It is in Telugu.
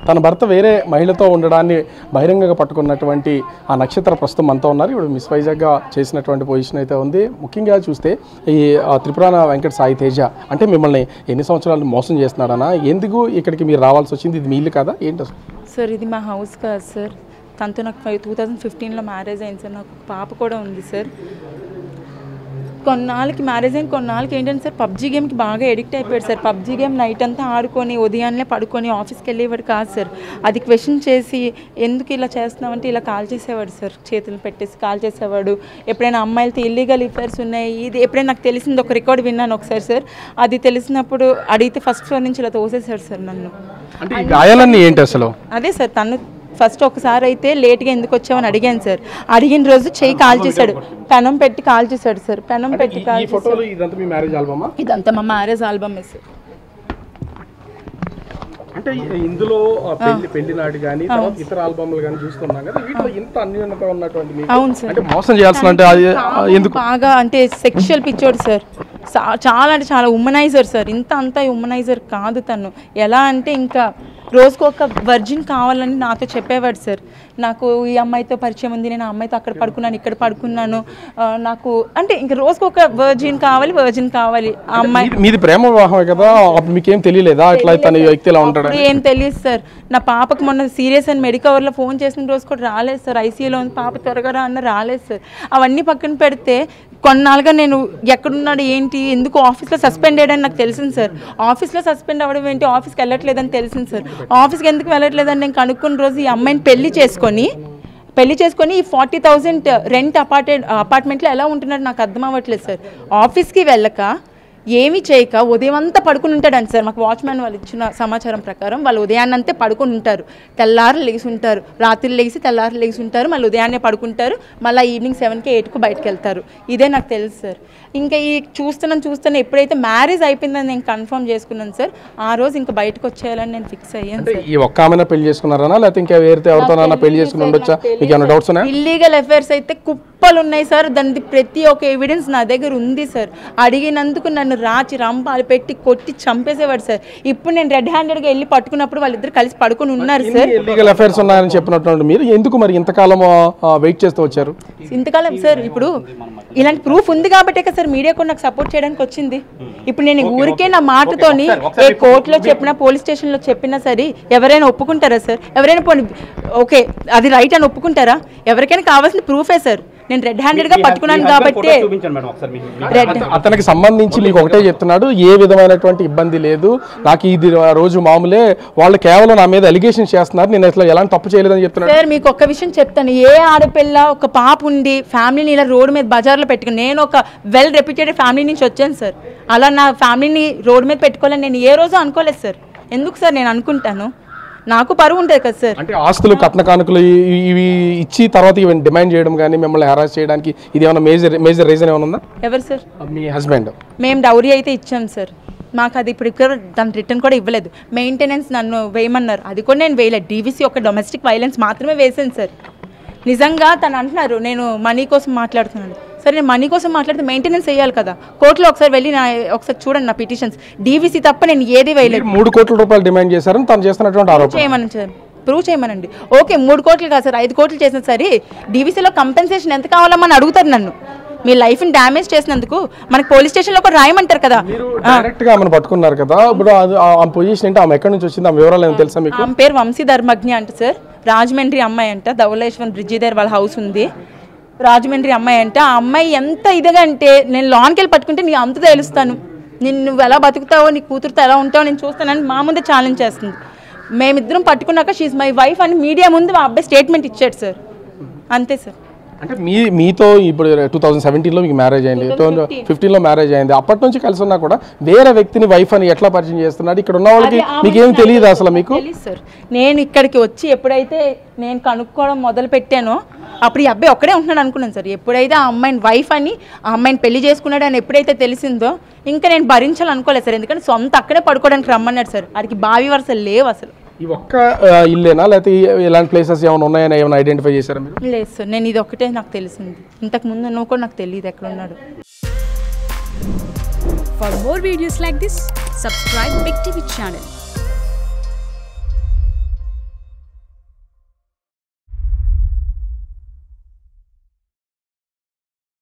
తన భర్త వేరే మహిళతో ఉండడాన్ని బహిరంగంగా పట్టుకున్నటువంటి ఆ నక్షత్ర ప్రస్తుతం మనతో ఉన్నారు ఇప్పుడు మిస్ వైజాగ్గా చేసినటువంటి పొజిషన్ అయితే ఉంది ముఖ్యంగా చూస్తే ఈ ఆ, త్రిపురాన వెంకట సాయి తేజ అంటే మిమ్మల్ని ఎన్ని సంవత్సరాలు మోసం చేస్తున్నాడనా ఎందుకు ఇక్కడికి మీరు రావాల్సి వచ్చింది ఇది మీ ఇల్లు కదా ఏంటి అసలు సార్ ఇది మా హౌస్ కాదు సార్ తనతో నాకు ఫైవ్ టూ థౌజండ్ ఫిఫ్టీన్లో మ్యారేజ్ అయింది సార్ నాకు ఒక పాప కూడా ఉంది సార్ కొన్నాళ్ళకి మ్యారేజ్ అయిన కొన్నాళ్ళకి ఏంటంటే సార్ పబ్జీ గేమ్కి బాగా ఎడిక్ట్ అయిపోయాడు సార్ పబ్జీ గేమ్ నైట్ అంతా ఆడుకొని ఉదయాన్నే పడుకొని ఆఫీస్కి వెళ్ళేవాడు కాదు సార్ అది క్వశ్చన్ చేసి ఎందుకు ఇలా చేస్తున్నామంటే ఇలా కాల్ చేసేవాడు సార్ చేతులు పెట్టేసి కాల్ చేసేవాడు ఎప్పుడైనా అమ్మాయిలతో ఇల్లీగల్ ఇఫైర్స్ ఉన్నాయి ఇది ఎప్పుడైనా నాకు తెలిసింది ఒక రికార్డ్ విన్నాను ఒకసారి సార్ అది తెలిసినప్పుడు అడిగితే ఫస్ట్ ఫ్లోర్ నుంచి ఇలా తోసేశాడు సార్ నన్ను అంటే ఈ గాయాలన్నీ ఏంటి అసలు అదే సార్ తను ఫస్ట్ ఒకసారి అయితే లేట్గా ఎందుకు వచ్చావని అడిగాను సార్ అడిగిన రోజు చెయ్యి కాల్ చేశాడు పెనం పెట్టి కాల్ చేశాడు సార్ పెనం పెట్టి కాల్ ఈ ఫోటోలు ఇదంతా మీ మ్యారేజ్ ఆల్బమా ఇదంతా మా మ్యారేజ్ ఆల్బమ్ సార్ అంటే ఈ- ఇందులో ఆ పెళ్లి పెళ్లి నాటి కానీ తర్వాత ఇతర ఆల్బమ్లు కానీ చూస్తున్నాం కదా వీటిలో ఇంత అన్యోన్యత ఉన్నటువంటి మీకు అవును సార్ అంటే మోసం చేయాల్సిన అంటే అది ఆ, ఎందుకు బాగా అంటే సెక్షువల్ పిచ్చోడు సార్ చా- చాలా అంటే చాలా ఉమ్మనైజర్ సార్ ఇంత అంతా ఉమ్మనైజర్ కాదు తను ఎలా అంటే ఇంకా రోజుకు ఒక వర్జిన్ కావాలని నాతో చెప్పేవాడు సార్ నాకు ఈ అమ్మాయితో పరిచయం ఉంది నేను ఆ అమ్మాయితో అక్కడ పడుకున్నాను ఇక్కడ పడుకున్నాను ఆ, నాకు అంటే ఇంక రోజుకు ఒక వర్జిన్ కావాలి వర్జిన్ కావాలి ఆ అమ్మాయి మీది- మీది ప్రేమ వివాహమే కదా అప్పుడు మీకేం తెలియలేదా ఇట్లా తన వ్యక్తి ఇలా ఉంటాడు అప్పుడు ఏం తెలియదు సార్ నా పాపకు మొన్న సీరియస్ అని మెడికవర్లో ఫోన్ చేసిన రోజు కూడా రాలేదు సార్ ఐసీయూలో ఉంది పాప త్వరగా రా అన్న రాలేదు సార్ అవన్నీ పక్కన పెడితే కొన్నాళ్ళుగా నేను ఎక్కడున్నాడు ఏంటి ఎందుకు ఆఫీస్లో సస్పెండ్ అయ్యాడని నాకు తెలిసింది సార్ ఆఫీస్లో సస్పెండ్ అవ్వడం ఏంటి ఆఫీస్కి వెళ్ళట్లేదని తెలిసింది సార్ ఆఫీస్కి ఎందుకు వెళ్ళట్లేదని నేను కనుక్కున్న రోజు ఈ అమ్మాయిని పెళ్లి చేసుకొని పెళ్లి చేసుకొని ఈ ఫార్టీ థౌజండ్ రెంట్ అపార్టెడ్ అపార్ట్మెంట్లో ఎలా ఉంటున్నాడు నాకు అర్థం అవ్వట్లేదు సార్ ఆఫీస్కి వెళ్ళక ఏమీ చేయక ఉదయం అంతా పడుకుని ఉంటాడంట సార్ మాకు వాచ్మెన్ వాళ్ళు ఇచ్చిన సమాచారం ప్రకారం వాళ్ళు ఉదయాన్నంతే పడుకుని ఉంటారు తెల్లారు లెగిసి ఉంటారు రాత్రి లెగిసి తెల్లారు లెగిసి ఉంటారు మళ్ళీ ఉదయాన్నే పడుకుంటారు మళ్ళీ ఈవినింగ్ సెవెన్కి ఎయిట్కు బయటకు వెళ్తారు ఇదే నాకు తెలుసు సార్ ఇంకా ఈ చూస్తున్నాను చూస్తున్నాను ఎప్పుడైతే మ్యారేజ్ అయిపోయిందని నేను కన్ఫర్మ్ చేసుకున్నాను సార్ ఆ రోజు ఇంకా బయటకు వచ్చేయాలని నేను ఫిక్స్ అయ్యాను అంటే ఈ ఒక్క ఆమెన పెళ్లి చేసుకున్నారనా లేకపోతే ఇంకా వేరే ఎవరితోనైనా పెళ్లి చేసుకుని ఉండొచ్చా మీకు ఏమైనా డౌట్స్ ఉన్నాయా ఇల్లీగల్ అఫైర్స్ అయితే కుప్పలు ఉన్నాయి సార్ దాని ప్రతి ఒక్క ఎవిడెన్స్ నా దగ్గర ఉంది సార్ అడిగినందుకు నన్ను రాచి రంపాలు పెట్టి కొట్టి చంపేసేవాడు సార్ ఇప్పుడు నేను రెడ్ హ్యాండెడ్గా వెళ్ళి పట్టుకున్నప్పుడు వాళ్ళిద్దరు కలిసి పడుకుని ఉన్నారు సార్ ఇల్లీగల్ అఫైర్స్ ఉన్నాయని చెప్పినటువంటి మీరు ఎందుకు మరి ఇంతకాలం వెయిట్ చేస్తూ వచ్చారు ఇంతకాలం సార్ ఇప్పుడు ఇలాంటి ప్రూఫ్ ఉంది కాబట్టే కదా సార్ మీడియా కూడా నాకు సపోర్ట్ చేయడానికి వచ్చింది ఇప్పుడు నేను ఊరికే నా మాటతోని ఏ కోర్టులో చెప్పినా పోలీస్ స్టేషన్లో చెప్పినా సరే ఎవరైనా ఒప్పుకుంటారా సార్ ఎవరైనా పోనీ ఓకే అది రైట్ అని ఒప్పుకుంటారా ఎవరికైనా కావాల్సిన ప్రూఫే సార్ నేను రెడ్ హ్యాండెడ్గా పట్టుకున్నాను కాబట్టి చూపించండి మేడం ఒకసారి మీ- మీ- రెడ్ అతనికి సంబంధించి మీకు ఒకటే చెప్తున్నాడు ఏ విధమైనటువంటి ఇబ్బంది లేదు నాకు ఇది రోజు మామూలే వాళ్ళు కేవలం నా మీద అలిగేషన్ చేస్తున్నారు నేను అసలు ఎలాంటి తప్పు చేయలేదని చెప్తున్నాడు సార్ మీకు ఒక్క విషయం చెప్తాను ఏ ఆడపిల్ల ఒక పాప ఉండి ఫ్యామిలీని ఇలా రోడ్డు మీద బజార్లో పెట్టుకుని నేను ఒక వెల్ రెప్యూటెడ్ ఫ్యామిలీ నుంచి వచ్చాను సార్ అలా నా ఫ్యామిలీని రోడ్డు మీద పెట్టుకోవాలని నేను ఏ రోజు అనుకోలేదు సార్ ఎందుకు సార్ నేను అనుకుంటాను నాకు పరువు ఉంటుంది కదా సార్ అంటే ఆస్తులు కట్న కానుకలు ఇవి- ఇవి ఇచ్చి తర్వాత ఇవి డిమాండ్ చేయడం కానీ మిమ్మల్ని హెరాస్ చేయడానికి ఇది ఏమైనా మేజర్ మేజర్ రీజన్ ఏమైనా ఉందా ఎవరు సార్ మీ హస్బెండ్ మేము డౌరీ అయితే ఇచ్చాం సార్ మాకు అది ఇప్పుడు ఇక్కడ దాని రిటర్న్ కూడా ఇవ్వలేదు మెయింటెనెన్స్ నన్ను వేయమన్నారు అది కూడా నేను వేయలేదు డీవీసీ ఒక డొమెస్టిక్ వైలెన్స్ మాత్రమే వేసాను సార్ నిజంగా తను అంటున్నారు నేను మనీ కోసం మాట్లాడుతున్నాను సరే నేను మనీ కోసం మాట్లాడితే మెయింటెనెన్స్ వేయాలి కదా కోర్టులో ఒకసారి వెళ్ళి నా ఒకసారి చూడండి నా పిటిషన్స్ డీవీసీ తప్ప నేను ఏది వేయలేదు మీరు మూడు కోట్ల రూపాయలు డిమాండ్ చేశారని తను చేస్తున్నటువంటి ఆరోపణ చేయమని సార్ ప్రూవ్ చేయమనండి ఓకే మూడు కోట్లు కాదు సార్ ఐదు కోట్లు చేసిన సరే డీవీసీలో కంపెన్సేషన్ ఎంత కావాలమ్మని అడుగుతారు నన్ను మీ లైఫ్ని డ్యామేజ్ చేసినందుకు మనకి పోలీస్ స్టేషన్లో కూడా రాయమంటారు కదా డైరెక్ట్ గా ఆమెను పట్టుకున్నారు కదా ఇప్పుడు అది ఆ- ఆ పొజిషన్ ఏంటి ఆమె ఎక్కడి నుంచి వచ్చింది ఆమె వివరాలు ఏమైనా తెలుసా మీకు ఆమె పేరు వంశీ ధర్మజ్ఞ అంట సార్ రాజమండ్రి అమ్మాయి అంట ధవలేశ్వరం బ్రిడ్జి దగ్గర వాళ్ళ హౌస్ ఉంది రాజమండ్రి అమ్మాయి అంట ఆ అమ్మాయి ఎంత ఇదిగా అంటే నేను లాన్కి వెళ్ళి పట్టుకుంటే నీ అంత తెలుస్తాను నేను నువ్వు ఎలా బతుకుతావో నీ కూతురుతో ఎలా ఉంటావో నేను చూస్తానని మా ముందే ఛాలెంజ్ చేస్తుంది మేమిద్దరం పట్టుకున్నాక షీఈ్ మై వైఫ్ అని మీడియా ముందు మా అబ్బాయి స్టేట్మెంట్ ఇచ్చాడు సార్ అంతే సార్ అంటే మీ మీతో ఇప్పుడు టూ థౌసండ్ సెవెంటీన్లో మీకు మ్యారేజ్ అయింది టూ ఫిఫ్టీన్లో మ్యారేజ్ అయింది అప్పటి నుంచి కలిసి ఉన్నా కూడా వేరే వ్యక్తిని వైఫ్ అని ఎట్లా పరిచయం చేస్తున్నాడు ఇక్కడ ఉన్న వాళ్ళకి మీకు ఏం తెలియదు అసలు మీకు తెలియదు సార్ నేను ఇక్కడికి వచ్చి ఎప్పుడైతే నేను కనుక్కోవడం మొదలు పెట్టానో అప్పుడు ఈ అబ్బాయి ఒక్కడే ఉంటున్నాడు అనుకున్నాను సార్ ఎప్పుడైతే ఆ అమ్మాయిని వైఫ్ అని ఆ అమ్మాయిని పెళ్లి చేసుకున్నాడు అని ఎప్పుడైతే తెలిసిందో ఇంకా నేను భరించాలనుకోలేదు సార్ ఎందుకంటే సొంత అక్కడే పడుకోవడానికి రమ్మన్నాడు సార్ వాడికి బావి వరుసలు లేవు అసలు ఈ ఒక్క ఆ, ఇల్లేనా లేకపోతే ఈ- ఇలాంటి ప్లేసెస్ ఏమైనా ఉన్నాయని ఏమైనా ఐడెంటిఫై చేశారా మీరు లేదు సార్ నేను ఇది ఒకటే నాకు తెలిసింది ఇంతకు ముందు నువ్వు కూడా నాకు తెలియదు ఎక్కడ ఉన్నాడు For more videos like this, subscribe Big TV channel